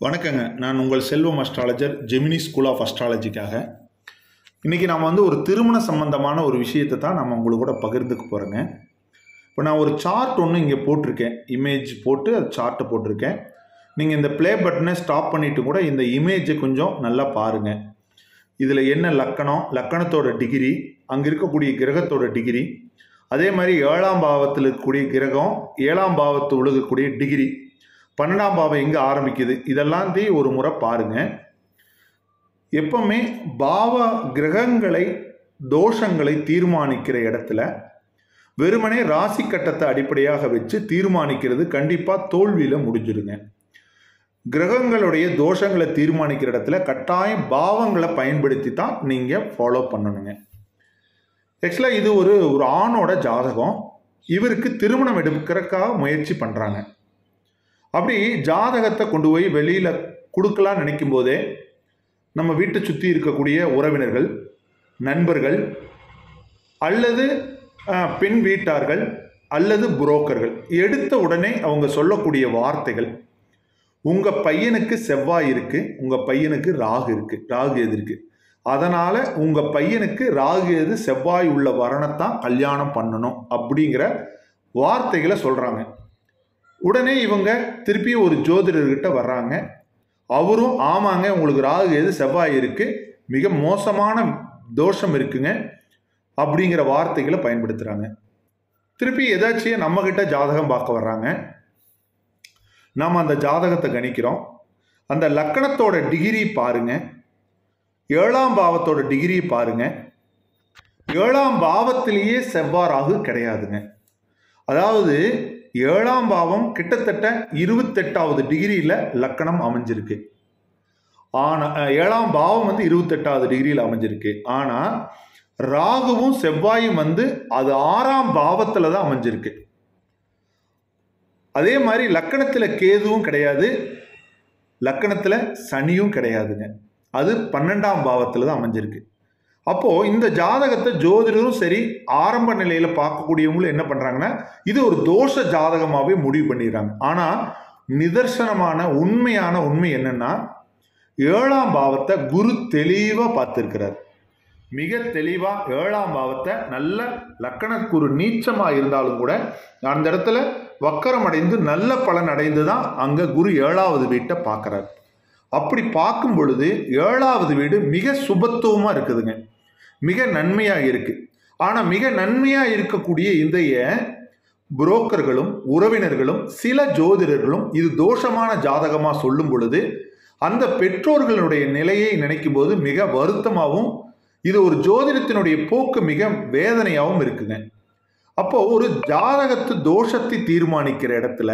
வணக்கங்க நான் உங்கள் Selvam astrologer Gemini school of அஸ்ட்ராலஜிக்காக இன்றைக்கி நாம் வந்து ஒரு திருமண சம்பந்தமான ஒரு விஷயத்தை தான் நம்ம உங்களுக்கு கூட பகிர்ந்துக்க போகிறேங்க இப்போ நான் ஒரு சார்ட் ஒன்று இங்கே போட்டிருக்கேன் இமேஜ் போட்டு அது சார்ட்டை போட்டிருக்கேன் நீங்கள் இந்த ப்ளே பட்டனை ஸ்டாப் பண்ணிவிட்டு கூட இந்த இமேஜை கொஞ்சம் நல்லா பாருங்கள் இதில் என்ன லக்கணம் லக்கணத்தோட டிகிரி அங்கே இருக்கக்கூடிய கிரகத்தோட டிகிரி அதே மாதிரி ஏழாம் பாவத்தில் இருக்கக்கூடிய கிரகம் ஏழாம் பாவத்து உழுகக்கூடிய டிகிரி பன்னெண்டாம் பாவம் எங்கே ஆரம்பிக்குது இதெல்லாத்தையும் ஒரு முறை பாருங்க எப்பவுமே பாவ கிரகங்களை தோஷங்களை தீர்மானிக்கிற இடத்துல வெறுமனே ராசி கட்டத்தை அடிப்படையாக வச்சு தீர்மானிக்கிறது கண்டிப்பாக தோல்வியில் முடிஞ்சிடுங்க கிரகங்களுடைய தோஷங்களை தீர்மானிக்கிற இடத்துல கட்டாயம் பாவங்களை பயன்படுத்தி தான் நீங்கள் ஃபாலோ பண்ணணுங்க ஆக்சுவலாக இது ஒரு ஒரு ஆணோட ஜாதகம் இவருக்கு திருமணம் எடுக்கிறதுக்காக முயற்சி பண்ணுறாங்க அப்படி ஜாதகத்தை கொண்டு போய் வெளியில் கொடுக்கலான்னு நினைக்கும் போதே நம்ம வீட்டை சுற்றி இருக்கக்கூடிய உறவினர்கள் நண்பர்கள் அல்லது அஹ், பெண் வீட்டார்கள் அல்லது புரோக்கர்கள் எடுத்த உடனே அவங்க சொல்லக்கூடிய வார்த்தைகள் உங்கள் பையனுக்கு செவ்வாய் இருக்கு உங்கள் பையனுக்கு ராகு இருக்கு ராகு எது இருக்கு அதனால உங்கள் பையனுக்கு ராகு எது செவ்வாய் உள்ள வரணைத்தான் கல்யாணம் பண்ணணும் அப்படிங்கிற வார்த்தைகளை சொல்கிறாங்க உடனே இவங்க திருப்பி ஒரு ஜோதிடர்கிட்ட வர்றாங்க அவரும் ஆமாங்க உங்களுக்கு ராகு எது செவ்வாய் இருக்கு மிக மோசமான தோஷம் இருக்குங்க அப்படிங்கிற வார்த்தைகளை பயன்படுத்துகிறாங்க திருப்பி எதாச்சியும் நம்மக்கிட்ட ஜாதகம் பார்க்க வர்றாங்க நாம் அந்த ஜாதகத்தை கணிக்கிறோம் அந்த லக்கணத்தோட டிகிரி பாருங்க ஏழாம் பாவத்தோட டிகிரி பாருங்க ஏழாம் பாவத்திலேயே செவ்வாய் ராகு கிடையாதுங்க அதாவது ஏழாம் பாவம் கிட்டத்தட்ட இருபத்தெட்டாவது டிகிரியில் லக்கணம் அமைஞ்சிருக்கு ஆனால் ஏழாம் பாவம் வந்து இருபத்தெட்டாவது டிகிரியில் அமைஞ்சிருக்கு ஆனால் ராகுவும் செவ்வாயும் வந்து அது ஆறாம் பாவத்தில் தான் அமைஞ்சிருக்கு அதே மாதிரி லக்கணத்தில் கேதுவும் கிடையாது லக்கணத்தில் சனியும் கிடையாதுங்க அது பன்னெண்டாம் பாவத்தில் தான் அமைஞ்சிருக்கு அப்போது இந்த ஜாதகத்தை ஜோதிடரும் சரி ஆரம்ப நிலையில் பார்க்கக்கூடியவங்களும் என்ன பண்ணுறாங்கன்னா இது ஒரு தோஷ ஜாதகமாகவே முடிவு பண்ணிடுறாங்க ஆனால் நிதர்சனமான உண்மையான உண்மை என்னன்னா ஏழாம் பாவத்தை குரு தெளிவாக பார்த்துருக்கிறார் மிக தெளிவாக ஏழாம் பாவத்தை நல்ல லக்கணக்குரு நீச்சமாக இருந்தாலும் கூட அந்த இடத்துல வக்கரம் அடைந்து நல்ல பலன் அடைந்து தான் அங்கே குரு ஏழாவது வீட்டை பார்க்குறாரு அப்படி பார்க்கும் பொழுது ஏழாவது வீடு மிக சுபத்துவமாக இருக்குதுங்க மிக நன்மையாக இருக்குது ஆனால் மிக நன்மையாக இருக்கக்கூடிய இதைய புரோக்கர்களும் உறவினர்களும் சில ஜோதிடர்களும் இது தோஷமான ஜாதகமாக சொல்லும் பொழுது அந்த பெற்றோர்களுடைய நிலையை நினைக்கும் போது மிக வருத்தமாகவும் இது ஒரு ஜோதிடத்தினுடைய போக்கு மிக வேதனையாகவும் இருக்குங்க அப்போ ஒரு ஜாதகத்து தோஷத்தை தீர்மானிக்கிற இடத்துல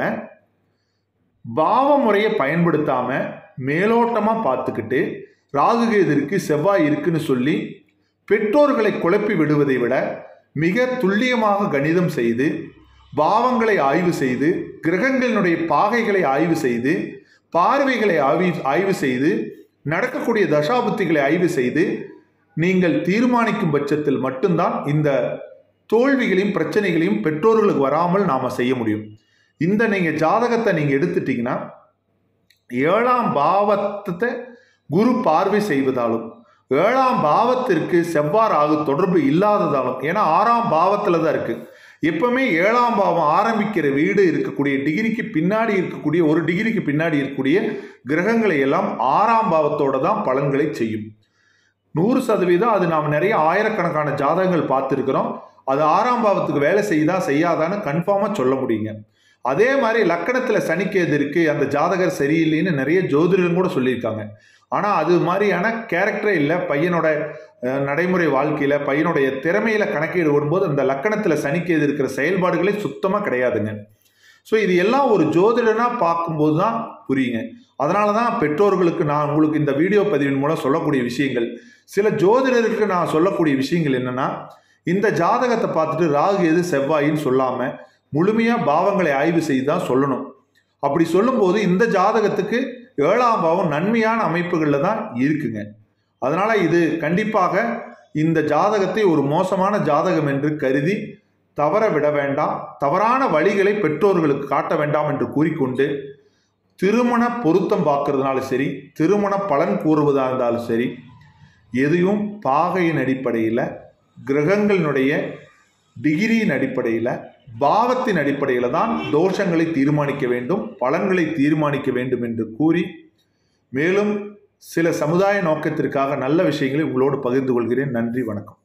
பாவ முறையை பயன்படுத்தாம மேலோட்டமா பார்த்துக்கிட்டு ராகுகேது இருக்கு செவ்வாய் இருக்குன்னு சொல்லி பெற்றோர்களை குழப்பி விடுவதை விட மிக துல்லியமாக கணிதம் செய்து பாவங்களை ஆய்வு செய்து கிரகங்களினுடைய பாகைகளை ஆய்வு செய்து பார்வைகளை ஆய்வு ஆய்வு செய்து நடக்கக்கூடிய தசாபுத்திகளை ஆய்வு செய்து நீங்கள் தீர்மானிக்கும் பட்சத்தில் மட்டும்தான் இந்த தோல்விகளையும் பிரச்சனைகளையும் பெற்றோர்களுக்கு வராமல் நாம் செய்ய முடியும் இந்த நீங்கள் ஜாதகத்தை நீங்கள் எடுத்துட்டீங்கன்னா ஏழாம் பாவத்தை குரு பார்வை செய்வதாலும் ஏழாம் பாவத்திற்கு செவ்வாய் ராகு தொடர்பு இல்லாததாலும் ஏன்னா ஆறாம் பாவத்தில் தான் இருக்குது எப்பவுமே ஏழாம் பாவம் ஆரம்பிக்கிற வீடு இருக்கக்கூடிய டிகிரிக்கு பின்னாடி இருக்கக்கூடிய ஒரு டிகிரிக்கு பின்னாடி இருக்கக்கூடிய கிரகங்களை எல்லாம் ஆறாம் பாவத்தோட தான் பலன்களை செய்யும் நூறு சதவீதம் அது நாம் நிறைய ஆயிரக்கணக்கான ஜாதகங்கள் பார்த்துருக்குறோம் அது ஆறாம் பாவத்துக்கு வேலை செய்யுதா செய்யாதான்னு கன்ஃபார்மாக சொல்ல முடியுங்க அதே மாதிரி லக்கணத்தில் சனிக்கேது இருக்குது அந்த ஜாதகர் சரியில்லைன்னு நிறைய ஜோதிடரும் கூட சொல்லியிருக்காங்க ஆனால் அது மாதிரியான கேரக்டரே இல்லை பையனோட அஹ், நடைமுறை வாழ்க்கையில் பையனுடைய திறமையில் கணக்கீடு வரும்போது அந்த லக்கணத்தில் சனிக்கேது இருக்கிற செயல்பாடுகளே சுத்தமாக கிடையாதுங்க ஸோ இது எல்லாம் ஒரு ஜோதிடனாக பார்க்கும்போது தான் புரியுங்க அதனால தான் பெற்றோர்களுக்கு நான் உங்களுக்கு இந்த வீடியோ பதிவின் மூலம் சொல்லக்கூடிய விஷயங்கள் சில ஜோதிடருக்கு நான் சொல்லக்கூடிய விஷயங்கள் என்னென்னா இந்த ஜாதகத்தை பார்த்துட்டு ராகு எது செவ்வாயின்னு சொல்லாமல் முழுமையாக பாவங்களை ஆய்வு செய்து தான் சொல்லணும் அப்படி சொல்லும்போது இந்த ஜாதகத்துக்கு ஏழாம் பாவம் நன்மையான அமைப்புகளில் தான் இருக்குங்க அதனால் இது கண்டிப்பாக இந்த ஜாதகத்தை ஒரு மோசமான ஜாதகம் என்று கருதி தவற விட வேண்டாம் தவறான வழிகளை பெற்றோர்களுக்கு காட்ட வேண்டாம் என்று கூறிக்கொண்டு திருமண பொருத்தம் பார்க்கறதுனாலும் சரி திருமண பலன் கூறுவதாக இருந்தாலும் சரி எதையும் பாகையின் அடிப்படையில் கிரகங்களினுடைய டிகிரியின் அடிப்படையில் பாவத்தின் அடிப்படையில் தான் தோஷங்களை தீர்மானிக்க வேண்டும் பலன்களை தீர்மானிக்க வேண்டும் என்று கூறி மேலும் சில சமுதாய நோக்கத்திற்காக நல்ல விஷயங்களை உங்களோடு பகிர்ந்து கொள்கிறேன் நன்றி வணக்கம்